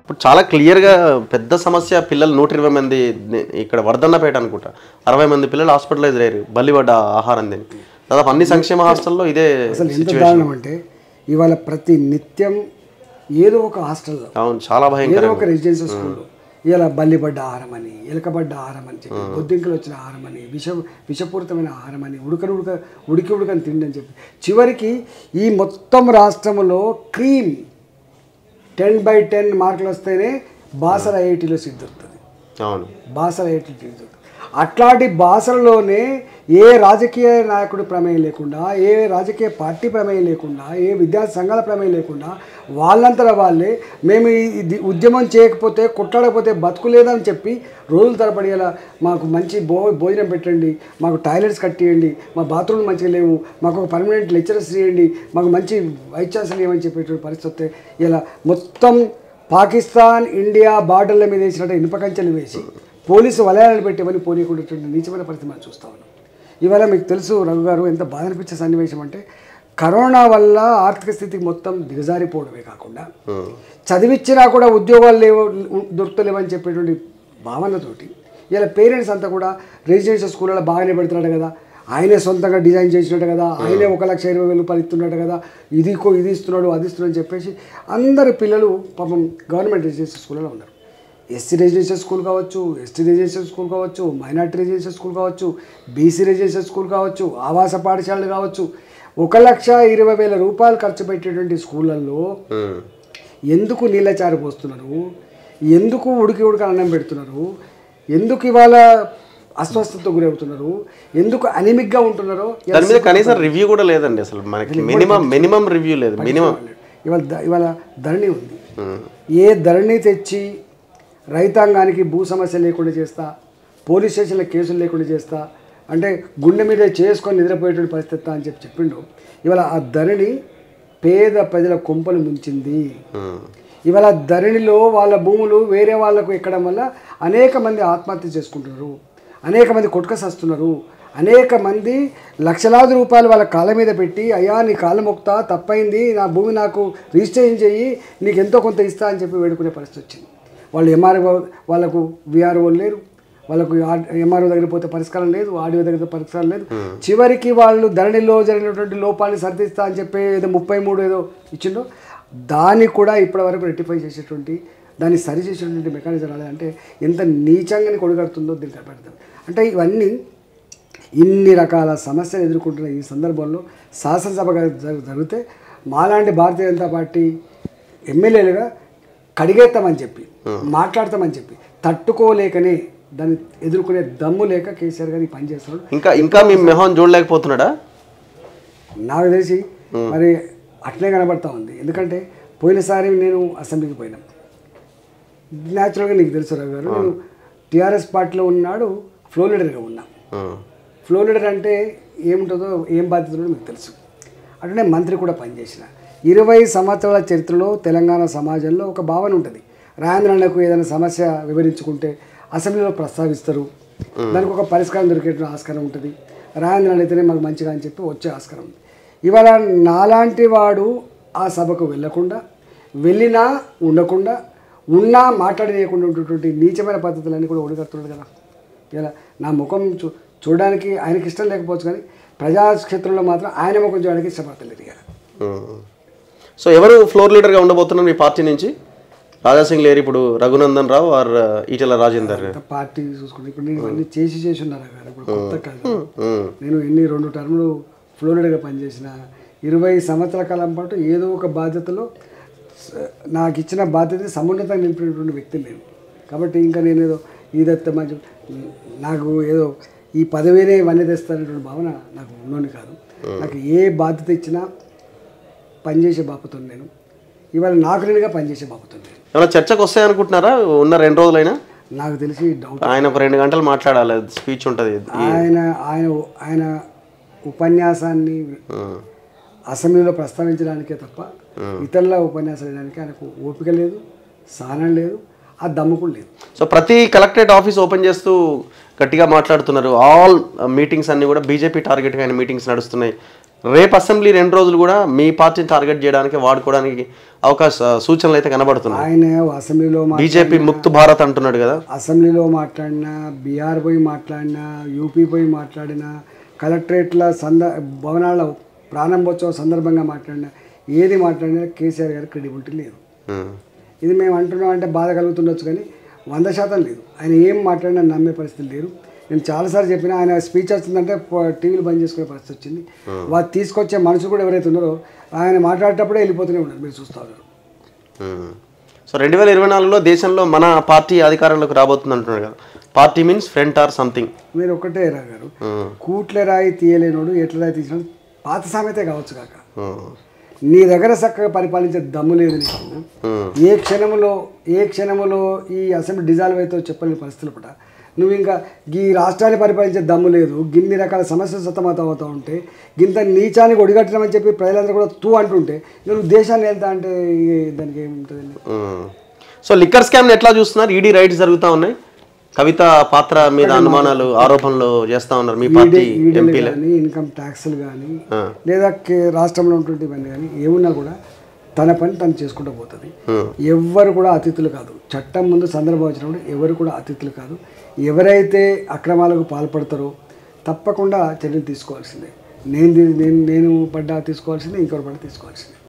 ఇప్పుడు చాలా క్లియర్గా పెద్ద సమస్య పిల్లలు నూట ఇరవై మంది ని- ఇక్కడ వర్ధన్నపేట అనుకుంటా అరవై మంది పిల్లలు హాస్పిటలైజ్ అయ్యారు బలిపడ్డ ఆహారం తిని దాదాపు అన్ని సంక్షేమ హాస్టల్లో ఇదే అసలు ఎంత దారుణం అంటే ఇవాళ ప్రతి నిత్యం ఏదో ఒక హాస్టల్లో అవును చాలా భయంకరం ఏదో ఒక రెసిడెన్షియల్ స్కూల్లో ఇలా బల్లిపడ్డ ఆహారం అని ఎలకబడ్డ ఆహారం అని చెప్పి బొద్దింకలు వచ్చిన ఆహారం అని విష విషపూరితమైన ఆహారం అని ఉడకని ఉడక ఉడికి ఉడకని తిండి అని చెప్పి చివరికి ఈ మొత్తం రాష్ట్రంలో క్రీమ్ టెన్ బై టెన్ మార్కులు వస్తేనే బాసర ఐఐటీలో సీట్ దొరుకుతుంది అవును బాసర ఐఐటీ సీట్ దొరుకుతుంది అట్లాంటి బాసరలోనే ఏ రాజకీయ నాయకుడి ప్రమేయం లేకుండా ఏ రాజకీయ పార్టీ ప్రమేయం లేకుండా ఏ విద్యార్థి సంఘాల ప్రమేయం లేకుండా వాళ్ళంతటా వాళ్ళే మేము ఈ- ఇది ఉద్యమం చేయకపోతే కొట్లాడకపోతే బతుకులేదని చెప్పి రోజుల తరబడి ఇలా మాకు మంచి భో భోజనం పెట్టండి మాకు టాయిలెట్స్ కట్టియండి మా బాత్రూమ్లు మంచిగా లేవు మాకు ఒక పర్మనెంట్ లెక్చరర్స్ ఇవ్వండి మాకు మంచి వైస్ ఛాన్సలర్ ఇవ్వని చెప్పేటువంటి పరిస్థితి వస్తే ఇలా మొత్తం పాకిస్తాన్ ఇండియా బార్డర్ల మీద వేసినట్టు ఇనుప కంచెలు వేసి పోలీసు వలయాలు పెట్టి ఇవన్నీ పోనీయకుండా నీచమైన పరిస్థితి మనం చూస్తా ఉన్నాం ఇవాళ మీకు తెలుసు రఘు గారు ఎంత బాధ అనిపించే సన్నివేశం అంటే కరోనా వల్ల ఆర్థిక స్థితి మొత్తం దిగజారిపోవడమే కాకుండా చదివిచ్చినా కూడా ఉద్యోగాలు లేవు దొరుకుతలేవని చెప్పేటువంటి భావనతోటి ఇలా పేరెంట్స్ అంతా కూడా రెసిడెన్షియల్ స్కూళ్ళలో బాగానే పెడుతున్నాడు కదా ఆయనే సొంతంగా డిజైన్ చేసినట్టు కదా ఆయనే ఒక లక్ష ఇరవై వేలు రూపాయలు ఇస్తున్నాడు కదా ఇది కో- ఇది ఇస్తున్నాడు అది ఇస్తున్నాడు అని చెప్పేసి అందరు పిల్లలు పాపం గవర్నమెంట్ రెసిడెన్షియల్ స్కూల్లో ఉన్నారు ఎస్సీ రెసిడెన్షియల్ స్కూల్ కావచ్చు ఎస్టీ రెసిడెన్షియల్ స్కూల్ కావచ్చు మైనార్టీ రెసిడెన్షియల్ స్కూల్ కావచ్చు బీసీ రెసిడెన్షియల్ స్కూల్ కావచ్చు ఆవాస పాఠశాలలు కావచ్చు ఒక లక్ష ఇరవై వేల రూపాయలు ఖర్చు పెట్టేటువంటి స్కూళ్ళల్లో ఉమ్. ఎందుకు నీళ్ళచారు పోస్తున్నారు ఎందుకు ఉడికి ఉడికి అన్నం పెడుతున్నారు ఎందుకు ఇవాళ అస్వస్థతతో గురవుతున్నారు ఎందుకు అనిమిక్గా ఉంటున్నారో దాని మీద కనీసం రివ్యూ కూడా లేదండి అసలు మనకి మినిమం మినిమం రివ్యూ లేదు మినిమం ఇవాళ ద- ఇవాళ ధరణి ఉంది ఏ ధరణి తెచ్చి రైతాంగానికి భూ సమస్య లేకుండా చేస్తా పోలీస్ స్టేషన్లో కేసులు లేకుండా చేస్తా అంటే గుండె మీద చేసుకొని నిద్రపోయేటువంటి పరిస్థితి అని చెప్పి చెప్పిండు ఇవాళ ఆ ధరణి పేద ప్రజల కొంపలు ముంచింది ఇవాళ ధరణిలో వాళ్ళ భూములు వేరే వాళ్ళకు ఎక్కడం వల్ల అనేక మంది ఆత్మహత్య చేసుకుంటున్నారు అనేక మంది కొట్టుకసస్తున్నారు అనేక మంది లక్షలాది రూపాయలు వాళ్ళ కాళ్ళ మీద పెట్టి అయ్యా నీ కాళ్ళ మొక్తా తప్పైంది నా భూమి నాకు రిజిస్ట్రేషన్ చెయ్యి నీకు ఎంతో కొంత ఇస్తా అని చెప్పి వేడుకునే పరిస్థితి వచ్చింది వాళ్ళు ఎంఆర్ఓ వాళ్ళకు విఆర్ఓ లేరు వాళ్ళకు ఎంఆర్ఓ దగ్గర పోతే పరిష్కారం లేదు ఆడియో దగ్గర పరిష్కారం లేదు చివరికి వాళ్ళు ధరణిలో జరిగినటువంటి లోపాన్ని సరిదిస్తా అని చెప్పి ఏదో ముప్పై మూడు ఏదో ఇచ్చిండో దాన్ని కూడా ఇప్పటి వరకు రెక్టిఫై చేసేటువంటి దాన్ని సరి చేసేటువంటి మెకానిజం రాలేదంటే ఎంత నీచంగా కొడుగడుతుందో దీనికి అర్థం అంటే ఇవన్నీ ఇన్ని రకాల సమస్యలు ఎదుర్కొంటున్న ఈ సందర్భంలో శాసనసభ జరు- జరిగితే మాలాంటి భారతీయ జనతా పార్టీ ఎమ్మెల్యేలుగా కడిగేస్తామని చెప్పి మాట్లాడతామని చెప్పి తట్టుకోలేకనే దాన్ని ఎదుర్కొనే దమ్ము లేక కేసీఆర్ గారు ఈ పని చేస్తున్నాడు ఇంకా ఇంకా మీ మెహం చూడలేకపోతున్నాడా నాకు తెలిసి మరి అట్లే కనబడతా ఉంది ఎందుకంటే పోయినసారి నేను అసెంబ్లీకి పోయినా న్యాచురల్గా నీకు తెలుసు రవి గారు నేను టీఆర్ఎస్ పార్టీలో ఉన్నాడు ఫ్లో లీడర్గా ఉన్నా ఉమ్. ఫ్లో లీడర్ అంటే ఏముంటుందో ఏం బాధ్యత ఉంటుందో మీకు తెలుసు అట్లనే మంత్రి కూడా పనిచేసిన ఇరవై సంవత్సరాల చరిత్రలో తెలంగాణ సమాజంలో ఒక భావన ఉంటుంది రాజేంద్రన్నకు ఏదైనా సమస్య వివరించుకుంటే అసెంబ్లీలో ప్రస్తావిస్తారు దానికి ఒక పరిష్కారం దొరికేటువంటి ఆస్కారం ఉంటుంది రాజేంద్రన్ అయితేనే మాకు మంచిగా అని చెప్పి వచ్చే ఆస్కారం ఉంది ఇవాళ నాలాంటి వాడు ఆ సభకు వెళ్ళకుండా వెళ్ళినా ఉండకుండా ఉన్నా మాట్లాడనీయకుండా ఉన్నటువంటి నీచమైన పద్ధతులన్నీ కూడా ఒడిగడుతున్నాడు కదా ఇలా నా ముఖం చూ చూడడానికి ఆయనకి ఇష్టం లేకపోవచ్చు కానీ ప్రజాక్షేత్రంలో మాత్రం ఆయన ముఖం చూడడానికి ఇష్టపడతలేదు ఇక ఉమ్. సో ఎవరు ఫ్లోర్ లీడర్గా ఉండబోతున్నారు మీ పార్టీ నుంచి రాజాసింగ్ లేరు ఇప్పుడు రఘునందన్ రావు ఆర్ ఈటెల రాజేందర్ అంత పార్టీ చూసుకుంటే ఇప్పుడు నేను ఇవన్నీ చేసి చేసి ఉన్నారు కదా ఇప్పుడు కొత్త కాదు ఉమ్. నేను ఎన్ని రెండు టర్ములు ఫ్లోరిడాగా పనిచేసిన ఇరవై సంవత్సరాల కాలం పాటు ఏదో ఒక బాధ్యతలో స- నాకు ఇచ్చిన బాధ్యత సమున్నతంగా నిలిపినటువంటి వ్యక్తి నేను కాబట్టి ఇంకా నేను ఏదో ఈదత్త మంచి నాకు ఏదో ఈ పదవినే ఇవన్నీ తెస్తానటువంటి భావన నాకు ఉన్నోని కాదు నాకు ఏ బాధ్యత ఇచ్చినా పనిచేసే బాపుతుంది నేను ఇవాళ నాకు నేనుగా పనిచేసే బాపుతుంది నేను ఏమైనా చర్చకు వస్తాయనుకుంటున్నారా ఉన్న రెండు రోజులైనా నాకు తెలిసి డౌట్ ఆయన ఒక రెండు గంటలు మాట్లాడాలి స్పీచ్ ఉంటుంది ఆయన ఆయన ఆయన ఉపన్యాసాన్ని అసెంబ్లీలో ప్రస్తావించడానికే తప్ప ఇతరుల ఉపన్యాసాలు వేయడానికి ఆయనకు ఓపిక లేదు సహనం లేదు ఆ దమ్ము కూడా లేదు సో ప్రతి కలెక్టరేట్ ఆఫీస్ ఓపెన్ చేస్తూ గట్టిగా మాట్లాడుతున్నారు ఆల్ మీటింగ్స్ అన్ని కూడా బీజేపీ టార్గెట్గా అయిన మీటింగ్స్ నడుస్తున్నాయి రేపు అసెంబ్లీ రెండు రోజులు కూడా మీ పార్టీని టార్గెట్ చేయడానికి వాడుకోవడానికి అవకాశ సూచనలు అయితే కనబడుతున్నాయి ఆయన అసెంబ్లీలో మా బీజేపీ ముక్త్ భారత్ అంటున్నాడు కదా అసెంబ్లీలో మాట్లాడినా బీహార్ పోయి మాట్లాడినా యూపీ పోయి మాట్లాడినా కలెక్టరేట్ల సంద భవనాల ప్రారంభోత్సవ సందర్భంగా మాట్లాడినా ఏది మాట్లాడినా కేసీఆర్ గారి క్రెడిబిలిటీ లేదు ఉమ్. ఇది మేము అంటున్నాం అంటే బాధ కలుగుతుండొచ్చు కానీ వంద శాతం లేదు ఆయన ఏం మాట్లాడినా నమ్మే పరిస్థితి లేరు నేను చాలాసార్లు చెప్పిన ఆయన స్పీచ్ వచ్చిందంటే ప- టీవీలు బంద్ చేసుకునే పరిస్థితి వచ్చింది వాళ్ళు తీసుకొచ్చే మనుషులు కూడా ఎవరైతే ఉన్నారో ఆయన మాట్లాడేటప్పుడే వెళ్ళిపోతూనే ఉన్నారు మీరు చూస్తూ ఉన్నారు ఉమ్. సో రెండు వేల ఇరవై నాలుగులో దేశంలో మన పార్టీ అధికారంలోకి రాబోతుంది అంటున్నాడు కదా party means front or something మీరు ఒక్కటే రా గారు కూట్ల రాయి తీయలేనోడు ఎట్ల రాయి తీసినాడు పాత సామెతే కావచ్చు కాక నీ దగ్గర చక్కగా పరిపాలించే దమ్ము లేదు నీకు ఏ క్షణంలో ఏ క్షణంలో ఈ అసెంబ్లీ డిజాల్వ్ అయితే చెప్పలేని పరిస్థితులు పట నువ్వు ఇంకా ఈ రాష్ట్రాన్ని పరిపాలించే దమ్ము లేదు గిన్ని రకాల సమస్యలు సతమతం అవుతూ ఉంటే గింత నీచానికి ఒడిగట్టమని చెప్పి ప్రజలందరూ కూడా తూ అంటుంటే ఇక నువ్వు దేశాన్ని వెళ్తా అంటే ఇక దానికి ఏముంటుంది సో లిక్కర్ స్కామ్ ఎట్లా చూస్తున్నారు ఈడీ రైడ్స్ జరుగుతూ ఉన్నాయి కవిత పాత్ర మీద అనుమానాలు ఆరోపణలు చేస్తా ఉన్నారు మీ పార్టీ ఈడీలు ఎంపీలే కానీ ఇన్కమ్ ట్యాక్స్లు కానీ ఆ. లేదా కే- రాష్ట్రంలో ఉన్నటువంటి ఇవన్నీ కానీ ఏమున్నా కూడా తన పని తను చేసుకుంటూ పోతుంది ఎవ్వరు కూడా అతిథులు కాదు చట్టం ముందు సందర్భం వచ్చినప్పుడు ఎవరు కూడా అతిథులు కాదు ఎవరైతే అక్రమాలకు పాల్పడతారో తప్పకుండా చర్యలు తీసుకోవాల్సిందే నేను తీ- నేను నేను పడ్డా తీసుకోవాల్సిందే ఇంకొకరు పడ్డా తీసుకోవాల్సిందే